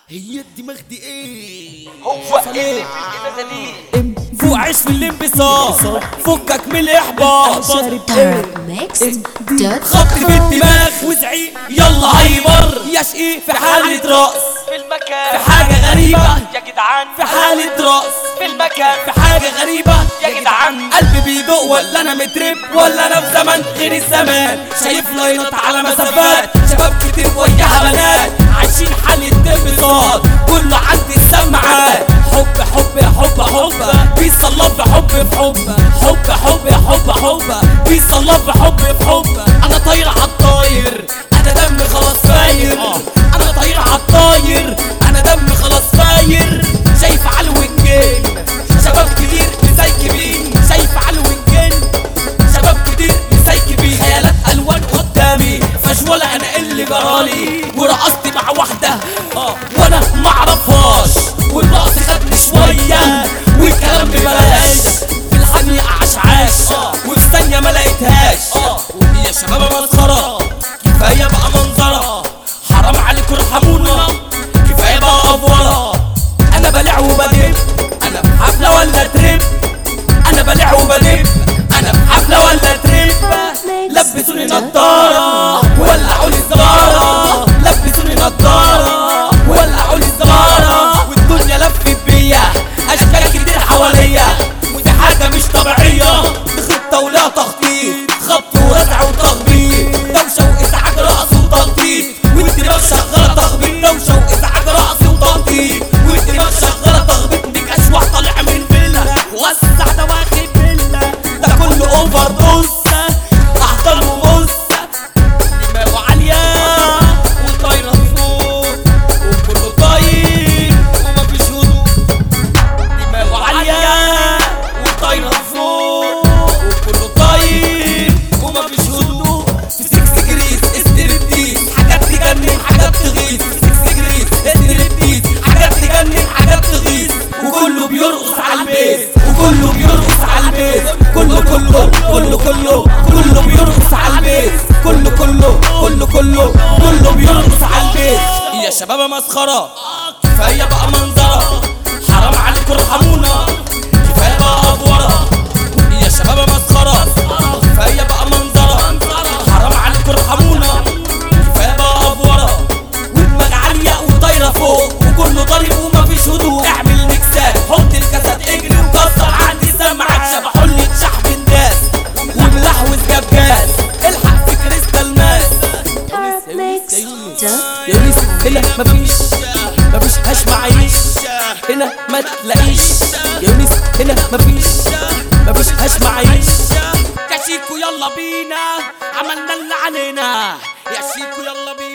هي الدماغ دي ايه هو ايه في الدماغ دي فوق عيش في الانبساط فكك من الاحباط ميكس دوت خبط في الدماغ وزعيق يلا هايبر يا شقي في حالة رأس في المكان في حاجة غريبة يا جدعان في حالة رأس في المكان في حاجة غريبة يا جدعان قلبي بيدق ولا انا مترب ولا انا في زمن غير الزمان شايف لاينات على مسافات شباب كتير وياها بنات عايشين حالة انبساط كله عندي السماعات حب حب يا حب حب بيس الله بحب في حب حب حب يا حب حب بيس الله بحب في حب انا طاير عالطاير انا دمي خلاص فاير انا طاير عالطاير انا دمي خلاص فاير شايف علو الجيل شباب كتير مسيكبين شايف علو الجن شباب كتير مسيكبين خيالات الوان قدامي فجولة انا اللي جرالي ورقصت مع واحدة اه وانا معرفهاش والرقص خدني شوية والكلام ببلاش في الحامية عشعاش وفي ثانية ما لقيتهاش يا شباب مسخرة كفاية بقى منظرة حرام عليكم ارحمونا كفاية بقى افورة انا بلع وبدب انا في حفلة ولا تريب انا بلع وبدب انا في حفلة ولا تريب لبسوني نضارة ولعوا لي سجارة لبسوني نضارة ولعوا لي سجارة والدنيا لفت بيا اشكال كتير حواليا ودي حاجة مش طبيعية خطة ولا تخطيط خبط ورزع وتخبيط دوشة وازعاج رقص وتنطيط والدماغ شغالة تخبيط دوشة وازعاج رقص وتنطيط والدماغ شغالة تخبيط بكشوح طالع من فيلا وسع ده واخد فيلا ده كله اوفر دوز احضر وبص دماغه عالية وطايرة فوق وكله طاير ومفيش هدوء دماغه عالية وطايرة فوق وكله طاير ومفيش هدوء في سكس جريس استريبتيز حاجات تجنن حاجات تغيظ سكس جريس استريبتيز حاجات تجنن حاجات تغيظ وكله بيرقص على البيت وكله بيرقص على البيت كله كله كله كله كله بيرقص على البيت كله كله كله كله كله بيرقص على البيت يا شباب مسخرة كفاية بقى منظرة حرام عليكم ارحمونا كفاية بقى افورة يا شباب مسخرة كفاية بقى منظرة حرام عليكم ارحمونا كفاية بقى افورة ودماغ عالية وطايرة فوق وكله ضارب ومفيش هدوء اعمل ميكسات حط الكاسات اجري وكسر عندي سمعك شبحولي شحب الناس وملحوز جاب جاز الحق في كريستال ماس ميكس دوت يونس هنا مفيش مفيش هاش معيش هنا ما تلاقيش يونس هنا مفيش مفيش هاش معيش يا شيكو يلا بينا عملنا اللي علينا يا شيكو يلا بينا